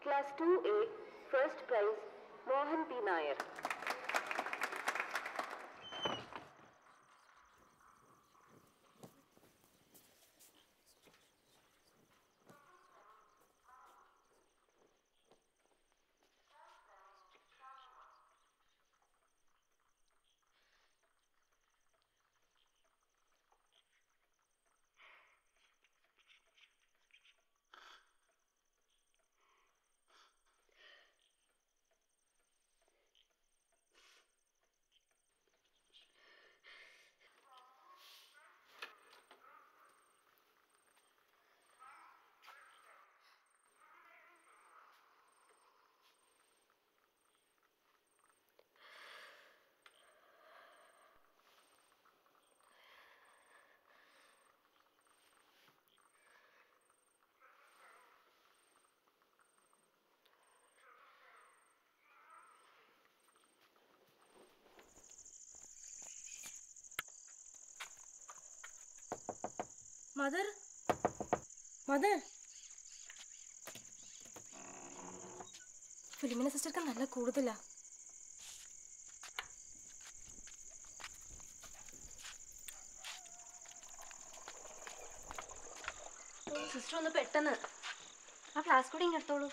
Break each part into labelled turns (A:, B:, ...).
A: Class 2A, first prize, Mohan P. Nair.
B: Mother mother ഫിലിമിന സിസ്റ്റർക്ക് നല്ല കൂടുതലാ സിസ്റ്റർ ഒന്ന് പെട്ടെന്ന് ആ ഫ്ലാസ്ക് കൂടി ഇങ്ങ് എടുത്തോളൂ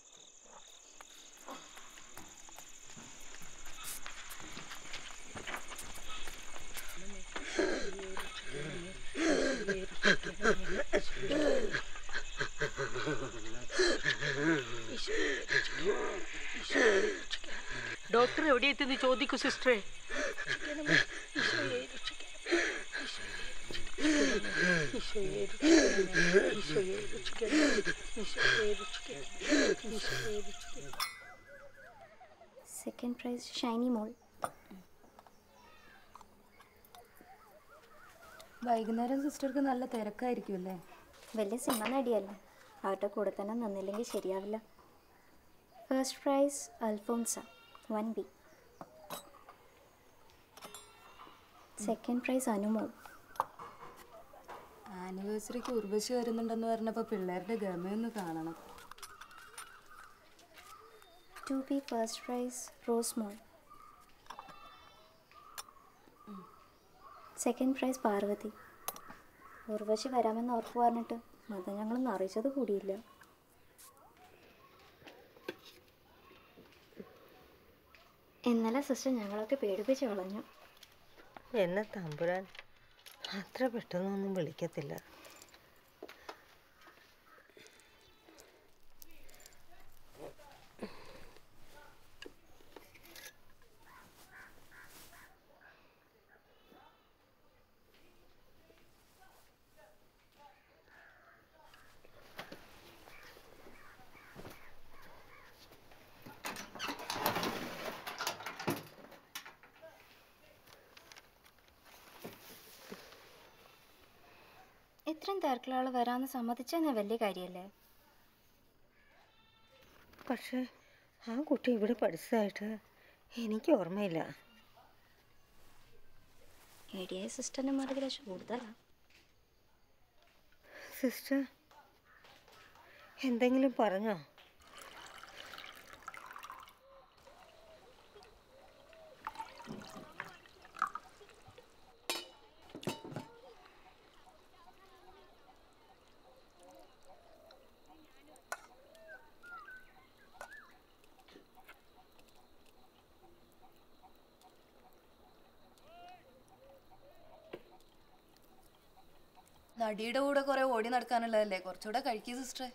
C: ഡോക്ടർ എവിടെ എത്തിയെന്ന് ചോദിക്കൂ സിസ്റ്ററെ
D: സെക്കൻഡ് പ്രൈസ് ഷൈനി മോൾ
B: വൈകുന്നേരം സിസ്റ്റർക്ക് നല്ല തിരക്കായിരിക്കും അല്ലേ
D: വലിയ സിനിമ നടിയല്ലേ അവരുടെ കൂടെ തന്നെ നിന്നില്ലെങ്കിൽ ശരിയാവില്ല first prize Alphonsa one B second prize Anumol
B: ആനിവേഴ്സറിക്ക് ഉർവശി വരുന്നുണ്ടെന്ന് പറഞ്ഞപ്പോൾ പിള്ളേരുടെ ഗമയൊന്ന് കാണണം
D: two B first prize Rosemol second prize Parvathy Urvashi വരാമെന്ന് ഉറപ്പ് പറഞ്ഞിട്ട് മതം ഞങ്ങളൊന്നും അറിയിച്ചത് കൂടിയില്ല ഇന്നലെ സിസ്റ്റർ ഞങ്ങളൊക്കെ പേടിപ്പിച്ച് കളഞ്ഞു
C: എന്നെ തമ്പുരാൻ അത്ര പെട്ടെന്നൊന്നും വിളിക്കത്തില്ല
D: ഇത്രയും തിരക്കുള്ള ആൾ വരാമെന്ന് സമ്മതിച്ചാൽ വലിയ കാര്യമല്ലേ
C: പക്ഷേ ആ കുട്ടി ഇവിടെ പഠിച്ചതായിട്ട് എനിക്ക് ഓർമ്മയില്ല
D: എ ഡി ഐ സിസ്റ്ററിൻ്റെ മാർക്ക് ലക്ഷം കൂടുതലാണ്
C: സിസ്റ്റർ എന്തെങ്കിലും പറഞ്ഞോ
B: നടിയുടെ കൂടെ കുറെ ഓടി നടക്കാനുള്ളതല്ലേ കുറച്ചുകൂടെ കഴിക്കൂ സിസ്റ്ററെ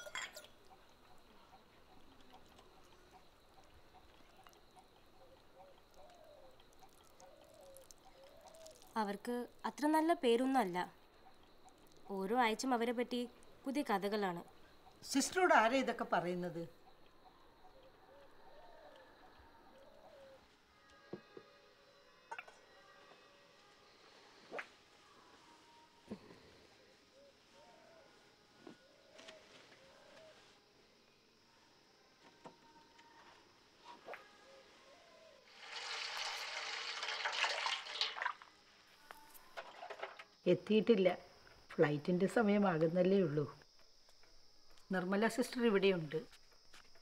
E: അവർക്ക് അത്ര നല്ല പേരൊന്നുമല്ല ഓരോ ആഴ്ചയും അവരെ പറ്റി പുതിയ കഥകളാണ്
F: സിസ്റ്ററോട് ആരാ ഇതൊക്കെ പറയുന്നത് എത്തിയിട്ടില്ല ഫ്ലൈറ്റിൻ്റെ സമയമാകുന്നല്ലേ ഉള്ളൂ നിർമ്മല സിസ്റ്റർ ഇവിടെയുണ്ട്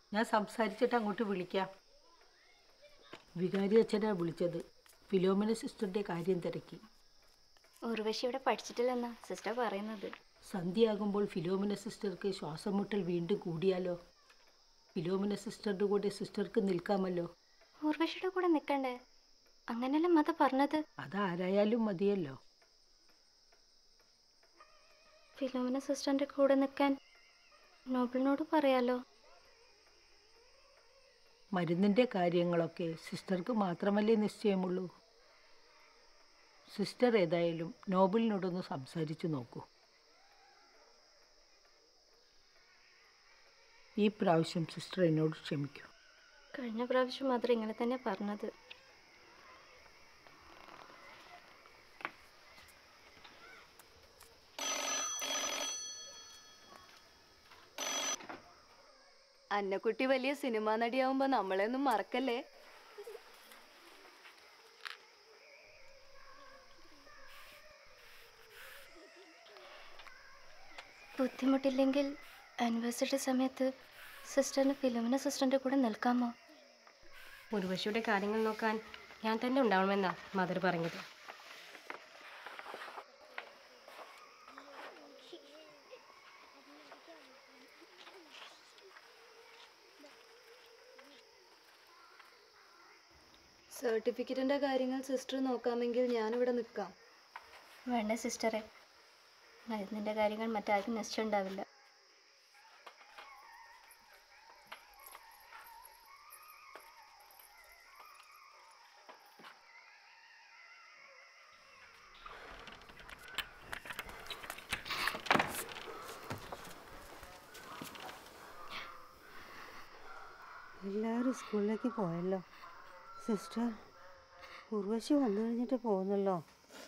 F: ഞാൻ സംസാരിച്ചിട്ട് അങ്ങോട്ട് വിളിക്കാം വികാരി അച്ഛനാ വിളിച്ചത് ഫിലോമിന സിസ്റ്ററിൻ്റെ കാര്യം തിരക്കി
D: ഉർവശി ഇവിടെ പഠിച്ചിട്ടില്ലെന്നാ സിസ്റ്റർ പറയുന്നത്
F: സന്ധ്യയാകുമ്പോൾ ഫിലോമിന സിസ്റ്റർക്ക് ശ്വാസം മുട്ടൽ വീണ്ടും കൂടിയാലോ ഫിലോമിന സിസ്റ്ററുടെ കൂടെ സിസ്റ്റർക്ക് നിൽക്കാമല്ലോ
D: ഉർവശിയുടെ കൂടെ നിൽക്കണ്ടേ അങ്ങനെയല്ലേ മത പറഞ്ഞത്
F: അതാരായാലും മതിയല്ലോ
D: ഫിലോമിന സിസ്റ്ററിൻ്റെ കൂടെ നിൽക്കാൻ നോബിളിനോട് പറയാലോ
F: മരുന്നിൻ്റെ കാര്യങ്ങളൊക്കെ സിസ്റ്റർക്ക് മാത്രമല്ലേ നിശ്ചയമുള്ളൂ സിസ്റ്റർ ഏതായാലും നോബിളിനോടൊന്ന് സംസാരിച്ചു നോക്കൂ ഈ പ്രാവശ്യം സിസ്റ്റർ എന്നോട് ക്ഷമിക്കൂ
D: കഴിഞ്ഞ പ്രാവശ്യം മാത്രം ഇങ്ങനെ തന്നെ പറഞ്ഞത്
B: അന്നക്കുട്ടി വലിയ സിനിമാ നടിയാവുമ്പോ നമ്മളെയൊന്നും മറക്കല്ലേ
D: ബുദ്ധിമുട്ടില്ലെങ്കിൽ ആനിവേഴ്സറി സമയത്ത് സിസ്റ്ററിന് ഫിലോമിന സിസ്റ്ററിൻ്റെ കൂടെ നിൽക്കാമോ
E: ഉർവശിയുടെ കാര്യങ്ങൾ നോക്കാൻ ഞാൻ തന്നെ ഉണ്ടാവണമെന്നാ മദർ പറഞ്ഞത്
B: സർട്ടിഫിക്കറ്റിന്റെ കാര്യങ്ങൾ സിസ്റ്റർ നോക്കാമെങ്കിൽ ഞാനിവിടെ നിൽക്കാം
D: വേണ്ട സിസ്റ്ററെ മരുന്നിൻ്റെ കാര്യങ്ങൾ മറ്റാർക്കും നിശ്ചയം ഉണ്ടാവില്ല
C: എല്ലാവരും സ്കൂളിലേക്ക് പോയല്ലോ സിസ്റ്റർ ഉർവശി വന്നു കഴിഞ്ഞിട്ട് പോകുന്നല്ലോ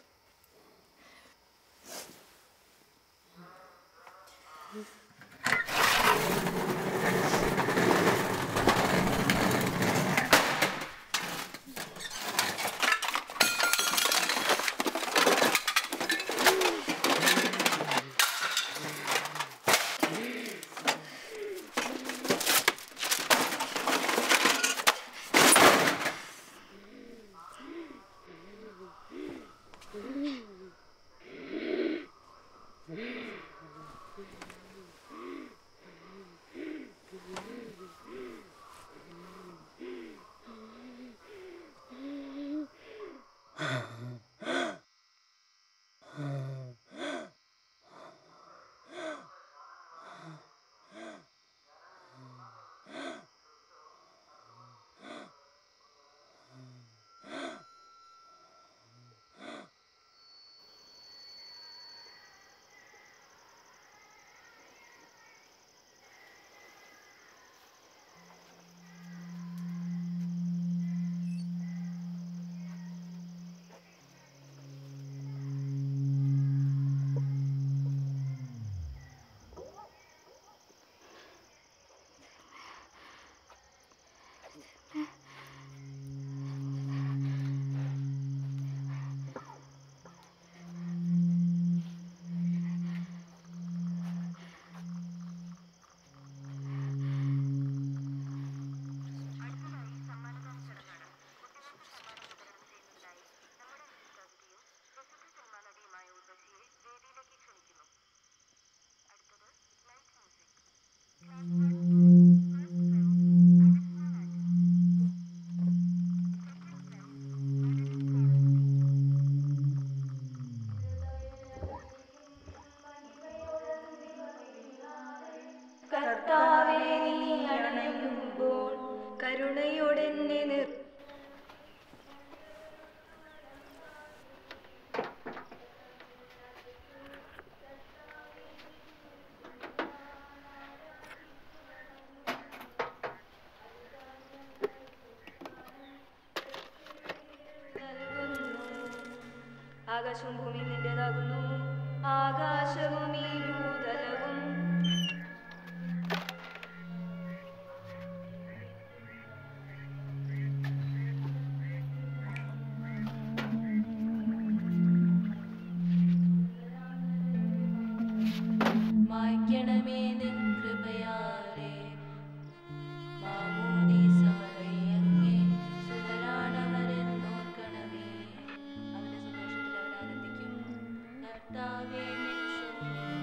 B: കരുണയോടെന്നെ നിർ ആകാശവും ഭൂമിയും നിന്റേതാകുന്നു ആകാശവും ഈ ഭൂതലവും മായ്ക്കണമേ നിൻ കൃപയാലേ കർത്താവേ നിൻ